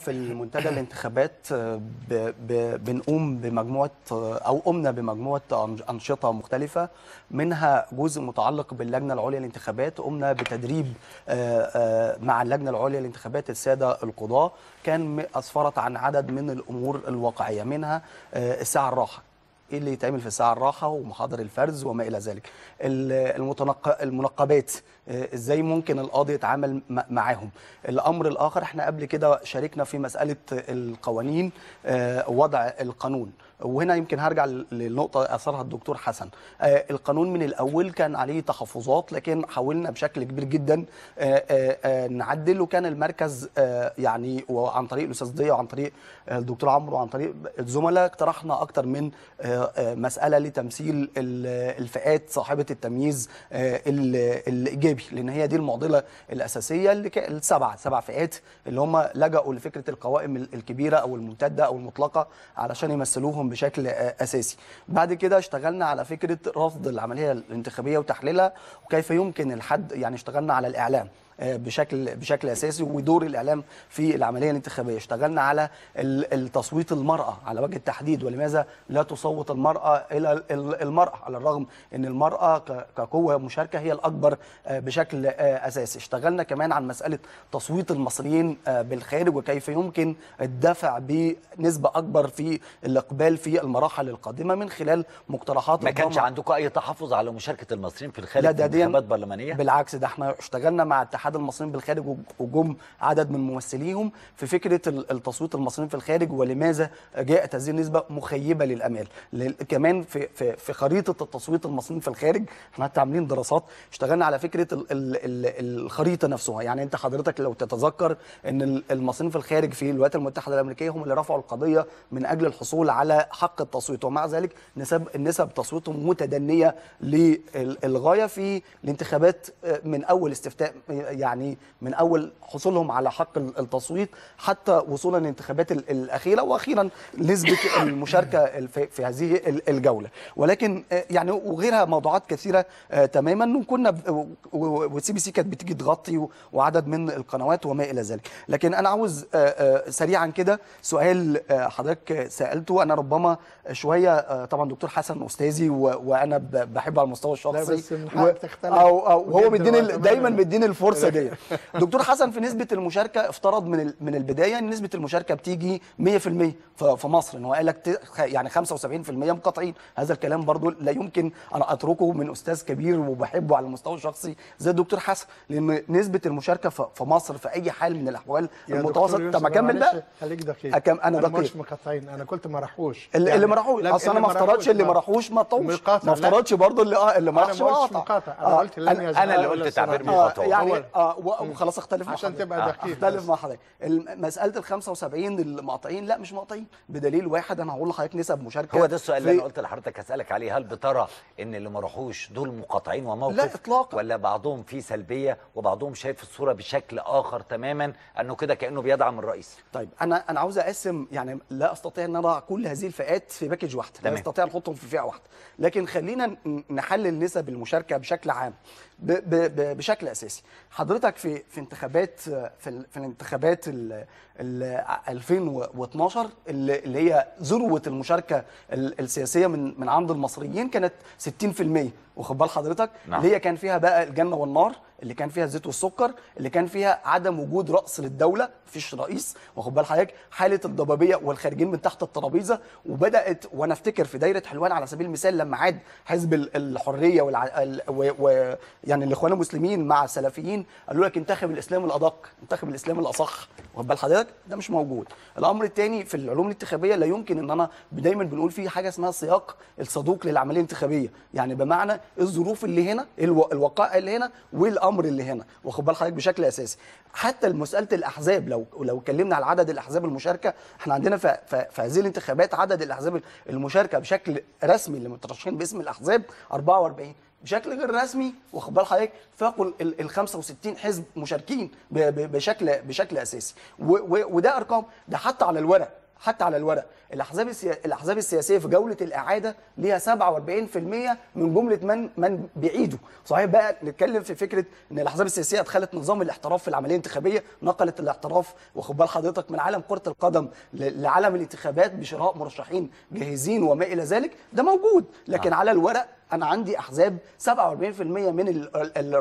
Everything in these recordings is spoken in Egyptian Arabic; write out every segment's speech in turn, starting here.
في المنتدى الانتخابات ب ب بنقوم بمجموعه او قمنا بمجموعه أنج- انشطه مختلفه منها جزء متعلق باللجنه العليا للانتخابات قمنا بتدريب آه، آه، مع اللجنه العليا للانتخابات الساده القضاه كان م- اسفرت عن عدد من الامور الواقعيه منها آه، الساعه الراحه ايه اللي يتعمل في الساعه الراحه ومحاضر الفرز وما الى ذلك ال- المتنق... المنقبات آه، ازاي ممكن القاضي يتعامل م- معاهم الامر الاخر احنا قبل كده شاركنا في مساله القوانين آه، وضع القانون وهنا يمكن هرجع ل- للنقطه اثرها الدكتور حسن آه، القانون من الاول كان عليه تحفظات لكن حاولنا بشكل كبير جدا آه، آه، آه، نعدل وكان المركز آه، يعني وعن طريق الاستاذ ضياء وعن طريق آه، الدكتور عمرو وعن طريق الزملاء اقترحنا اكتر من آه، آه، مساله لتمثيل ال- الفئات صاحبه التمييز آه، ال- الايجابي لان هي دي المعضله الاساسيه اللي ك- السبعه سبع فئات اللي هم لجأوا لفكره القوائم ال- الكبيره او الممتده او المطلقه علشان يمثلوهم بشكل آه، اساسي بعد كده اشتغلنا على فكره رفض العمليه الانتخابيه وتحليلها وكيف يمكن الحد يعني اشتغلنا على الاعلام آه، بشكل بشكل اساسي ودور الاعلام في العمليه الانتخابيه اشتغلنا على ال- التصويت المراه على وجه التحديد ولماذا لا تصوت المراه الى ال- ال- المراه على الرغم ان المراه ك- كقوه مشاركه هي الاكبر آه، بشكل آه، اساسي اشتغلنا كمان عن مساله تصويت المصريين آه، بالخارج وكيف يمكن الدفع بنسبه اكبر في الاقبال في المراحل القادمه من خلال مقترحات ما كانش ربما- عندكم اي تحفظ على مشاركه المصريين في الخارج لا في ده دي انتخابات برلمانيه بالعكس ده احنا اشتغلنا مع اتحاد المصريين بالخارج وج- وجم عدد من ممثليهم في فكره ال- التصويت المصريين في الخارج ولماذا جاءت هذه النسبه مخيبه للامال لل- كمان في في في خريطه التصويت المصريين في الخارج احنا حتى عاملين دراسات اشتغلنا على فكره ال ال ال الخريطه نفسها يعني انت حضرتك لو تتذكر ان ال- المصريين في الخارج في الولايات المتحده الامريكيه هم اللي رفعوا القضيه من اجل الحصول على حق التصويت ومع ذلك نسب نسب تصويتهم متدنيه للغايه في الانتخابات آه، من اول استفتاء آه، يعني من اول حصولهم على حق ال- التصويت حتى وصولا للانتخابات ال- الاخيره واخيرا نسبه المشاركه ال- في في هذه ال- الجوله ولكن آه، يعني وغيرها موضوعات كثيره آه، تماما وكنا ب- و- والسي بي سي كانت بتيجي تغطي و- وعدد من القنوات وما الى ذلك لكن انا عاوز آه، آه، سريعا كده سؤال آه، حضرتك سالته انا ربما شويه آه، طبعا دكتور حسن استاذي و- وانا ب- بحبه على المستوى الشخصي بس من و- حقك تختلف او او هو وجدا مديني ال- واعتبارا. دايما مديني الفرصه دي دكتور حسن في نسبه المشاركه افترض من ال- من البدايه ان نسبه المشاركه بتيجي 100% ف- في مصر ان هو قال لك ت- خ- يعني 75% مقاطعين هذا الكلام برضو لا يمكن انا اتركه من استاذ كبير وبحبه على المستوى الشخصي زي الدكتور حسن لان نسبه المشاركه ف- في مصر في اي حال من الاحوال يا المتوسط دكتور طب ما يوسف، اكمل معلش بقى خليك دقيق أكم أنا دقيق. مش مقاطعين انا قلت ما راحوش اللي, اللي ما راحوش لا، اصل انا اللي ما ما افترضش اللي ما راحوش راحوش ما طوش مقاطع، ما لا. افترضش برضو اللي اه اللي ما انا راحش ما قلتش مقاطع مقاطع انا قلت لم أنا- يزال أنا اللي قلت تعبير الصراحة. مقاطع. آه يعني هو- آه و- وخلاص اختلف مع عشان حضرتك. تبقى دقيق اختلف بس. مع حضرتك الم- مساله ال 75 المقاطعين لا مش مقاطعين بدليل واحد انا هقول لحضرتك نسب مشاركه هو ده السؤال اللي في- انا قلت لحضرتك اسالك عليه هل بترى ان اللي ما راحوش دول مقاطعين وموقف لا إطلاقاً. ولا بعضهم فيه سلبيه وبعضهم شايف الصوره بشكل اخر تماما انه كده كانه بيدعم الرئيس طيب انا انا عاوز اقسم يعني لا استطيع ان اضع كل هذه الفئات في باكج واحده لا تمام. استطيع نحطهم في فئه واحده لكن خلينا ن- نحلل نسب المشاركه بشكل عام ب ب ب بشكل اساسي حضرتك في في انتخابات في, ال- في الانتخابات ال ال 2012 اللي اللي هي ذروه المشاركه ال- السياسيه من من عند المصريين كانت 60% واخد بال حضرتك نعم. اللي هي كان فيها بقى الجنه والنار اللي كان فيها الزيت والسكر اللي كان فيها عدم وجود راس للدوله مفيش رئيس واخد بال حضرتك حاله الضبابيه والخارجين من تحت الترابيزه وبدات وانا افتكر في دايره حلوان على سبيل المثال لما عاد حزب ال- الحريه والع... ال... و... و... يعني الاخوان المسلمين مع السلفيين قالوا لك انتخب الاسلام الادق انتخب الاسلام الاصح واخد بال حضرتك ده مش موجود الامر الثاني في العلوم الانتخابيه لا يمكن ان انا دايما بنقول فيه حاجه اسمها سياق الصدوق للعمليه الانتخابيه يعني بمعنى الظروف اللي هنا الو... الوقائع اللي هنا والامر اللي هنا واخد بال حضرتك بشكل اساسي حتى مساله الاحزاب لو لو اتكلمنا على عدد الاحزاب المشاركه احنا عندنا في, في, في هذه الانتخابات عدد الاحزاب المشاركه بشكل رسمي اللي مترشحين باسم الاحزاب 44 بشكل غير رسمي واخد بال حضرتك فاقوا ال ال 65 حزب مشاركين ب- ب- بشكل بشكل اساسي و- و- وده ارقام ده حتى على الورق حتى على الورق الاحزاب السيا... الاحزاب السياسيه في جوله الاعاده ليها 47% من جمله من من بيعيدوا صحيح بقى نتكلم في فكره ان الاحزاب السياسيه ادخلت نظام الاحتراف في العمليه الانتخابيه نقلت الاحتراف واخد بال حضرتك من عالم كره القدم ل- لعالم الانتخابات بشراء مرشحين جاهزين وما الى ذلك ده موجود لكن آه. على الورق انا عندي احزاب 47% من ال ال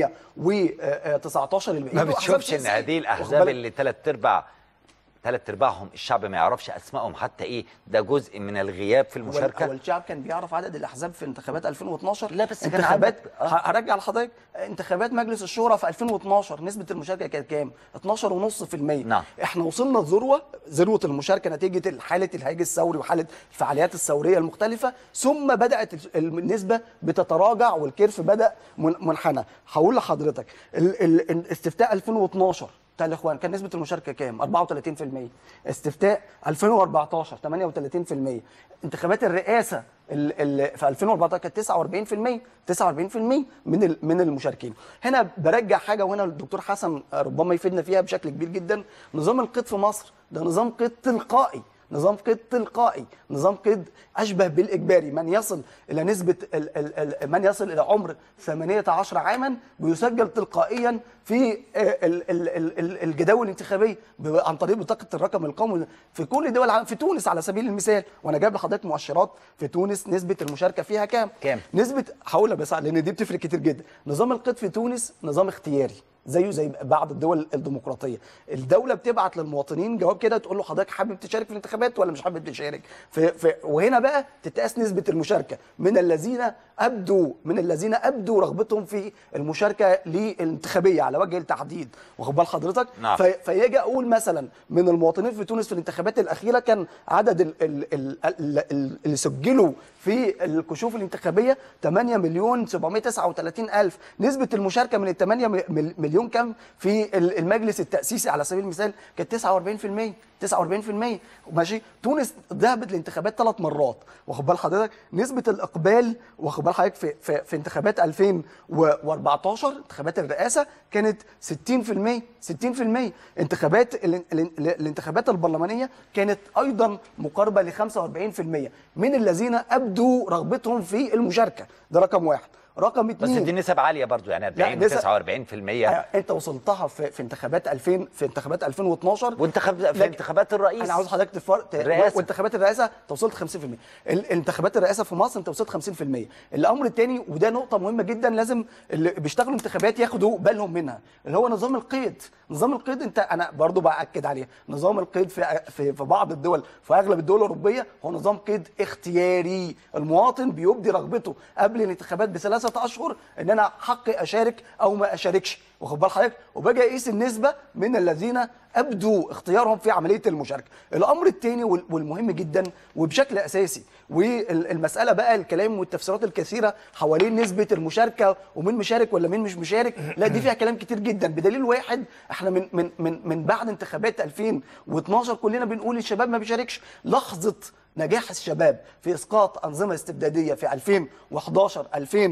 419 اللي ما بيعيدوا أحزاب بتشوفش ان سياسية. هذه واخد الاحزاب بالك؟ اللي ثلاث ارباع ثلاث ارباعهم الشعب ما يعرفش اسمائهم حتى ايه ده جزء من الغياب في هو المشاركه هو الشعب كان بيعرف عدد الاحزاب في انتخابات 2012 لا، بس كان انتخابات عندك- آه. ه- هرجع لحضرتك انتخابات مجلس الشورى في 2012 نسبه المشاركه كانت كام 12.5% نعم. احنا وصلنا لذروه ذروه المشاركه نتيجه حاله الهيج الثوري وحاله الفعاليات الثوريه المختلفه ثم بدات ال- النسبه بتتراجع والكيرف بدا من- منحنى هقول لحضرتك ال- ال- الاستفتاء 2012 بتاع الاخوان كان نسبه المشاركه كام 34% استفتاء 2014 38% انتخابات الرئاسه ال- ال- في 2014 كانت 49% 49% من ال- من المشاركين هنا برجع حاجه وهنا الدكتور حسن ربما يفيدنا فيها بشكل كبير جدا نظام القيد في مصر ده نظام قيد تلقائي نظام قيد تلقائي نظام قيد اشبه بالاجباري من يصل الى نسبه ال ال ال من يصل الى عمر 18 عاما بيسجل تلقائيا في ال ال ال ال الجداول الانتخابيه ب- عن طريق بطاقه الرقم القومي في كل دول العالم في تونس على سبيل المثال وانا جايب لحضرتك مؤشرات في تونس نسبه المشاركه فيها كام كام؟ نسبه هقول لك بس لان دي بتفرق كتير جدا نظام القيد في تونس نظام اختياري زيه زي بعض الدول الديمقراطيه الدوله بتبعت للمواطنين جواب كده تقول له حضرتك حابب تشارك في الانتخابات ولا مش حابب تشارك في في وهنا بقى تتقاس نسبه المشاركه من الذين ابدوا من الذين ابدوا رغبتهم في المشاركه للانتخابيه على وجه التحديد واخد بال حضرتك نعم. في فيجي اقول مثلا من المواطنين في تونس في الانتخابات الاخيره كان عدد ال ال ال ال ال اللي سجلوا في الكشوف الانتخابيه 8 مليون 739 الف نسبه المشاركه من ال 8 مل- مليون كام في ال- المجلس التاسيسي على سبيل المثال كانت 49% 49% ماشي تونس ذهبت للانتخابات ثلاث مرات واخد بال حضرتك نسبه الاقبال واخد بال حضرتك في, في, في انتخابات 2014 انتخابات الرئاسه كانت 60% 60% انتخابات ال- ال- الانتخابات البرلمانيه كانت ايضا مقاربه ل 45% من الذين ابدوا رغبتهم في المشاركه ده رقم واحد رقم بس اثنين دي نسب عاليه برضو يعني 40 نسب- 49% آه، انت وصلتها في, في انتخابات 2000 في انتخابات 2012 وانتخاب في لكن- انتخابات الرئيس انا عاوز حضرتك تفر... ت... الرئاسة. وانتخابات الرئاسه انت وصلت 50% ال- انتخابات الرئاسه في مصر انت وصلت 50% الامر الثاني وده نقطه مهمه جدا لازم اللي بيشتغلوا انتخابات ياخدوا بالهم منها اللي هو نظام القيد نظام القيد انت انا برضو باكد عليه نظام القيد في في, في بعض الدول في اغلب الدول الاوروبيه هو نظام قيد اختياري المواطن بيبدي رغبته قبل الانتخابات بثلاثه اشهر ان انا حقي اشارك او ما اشاركش واخد بال حضرتك وباجي اقيس النسبه من الذين ابدوا اختيارهم في عمليه المشاركه الامر الثاني وال- والمهم جدا وبشكل اساسي والمساله بقى الكلام والتفسيرات الكثيره حوالين نسبه المشاركه ومين مشارك ولا مين مش مشارك لا دي فيها كلام كتير جدا بدليل واحد احنا من من من من بعد انتخابات 2012 كلنا بنقول الشباب ما بيشاركش لحظه نجاح الشباب في اسقاط انظمه استبداديه في 2011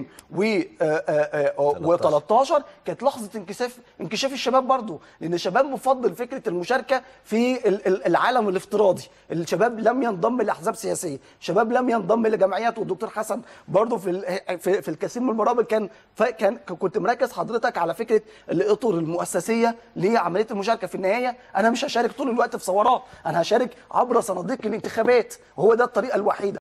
2013 كانت لحظه انكشاف انكشاف الشباب برضو لان الشباب مفضل فكره المشاركه في ال- ال- العالم الافتراضي الشباب لم ينضم لاحزاب سياسيه الشباب لم ينضم لجمعيات والدكتور حسن برضو في ال- في, في الكثير من المرابط كان ف- كان كنت مركز حضرتك على فكره الاطر المؤسسيه لعمليه المشاركه في النهايه انا مش هشارك طول الوقت في ثورات انا هشارك عبر صناديق الانتخابات وهو ده الطريقه الوحيده